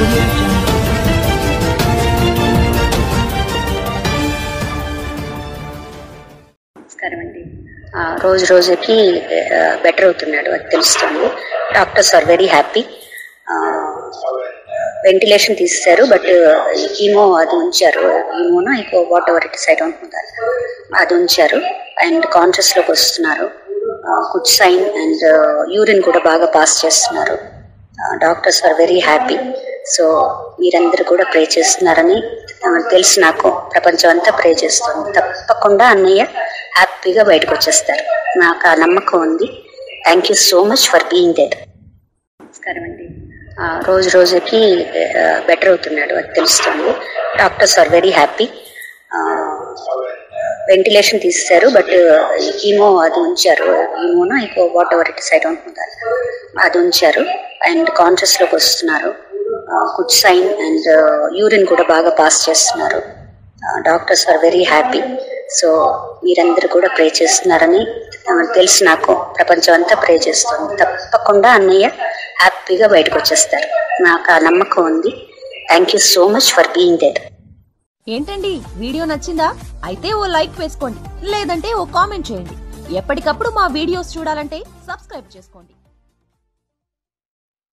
audio jungle. నమస్కారం అండి ఆ, రోజు రోజుకి బెటర్ అవుతున్నాడు అది తెలుస్తుంది doctors are very happy ventilation తీస్తారు బట్ కీమో అది ఉంచారు కీమోనో ఇంకో వాట్ ఎవర్ ఇట్ సైడ్ ఉంటుంది అది ఉంచారు అండ్ కాన్షియస్లోకి వస్తున్నారు గుడ్ సైన్ అండ్ యూరిన్ కూడా బాగా పాస్ చేస్తున్నారు doctors are very happy so మీరందరూ కూడా ప్రే చేస్తున్నారని ఆ, తెలుసు నాకు ప్రపంచం అంతా ప్రే చేస్తుంది తప్పకుండా అన్నయ్య హ్యాపీగా బయటకు వచ్చేస్తారు నాకు ఆ నమ్మకం ఉంది thank you so much for being there నమస్కారం అండి ఆ, రోజు రోజుకి బెటర్ అవుతున్నాడు అది తెలుస్తుంది doctors are very happy ventilation తీస్తారు బట్ కీమో అది ఉంచారు కీమోనో ఇంకో వాట్ ఎవర్ ఇట్ సైడ్ ఉంటుంది అది ఉంచారు అండ్ కాన్షియస్లోకి వస్తున్నారు గుడ్ సైన్ అండ్ యూరిన్ కూడా బాగా పాస్ చేస్తున్నారు doctors are very happy so మీరందరూ కూడా ప్రే చేస్తున్నారని ఆ, తెలుసు నాకు ప్రపంచం అంతా ప్రే చేస్తుంది తప్పకుండా అన్నయ్య హ్యాపీగా బయటకు వచ్చేస్తారు నాకు ఆ నమ్మకం ఉంది thank you so much for being there ఏంటండి వీడియో నచ్చిందా అయితే ఓ లైక్ వేసుకోండి లేదంటే ఓ కామెంట్ చేయండి ఎప్పటికప్పుడు మా వీడియోస్ చూడాలంటే సబ్స్క్రైబ్ చేసుకోండి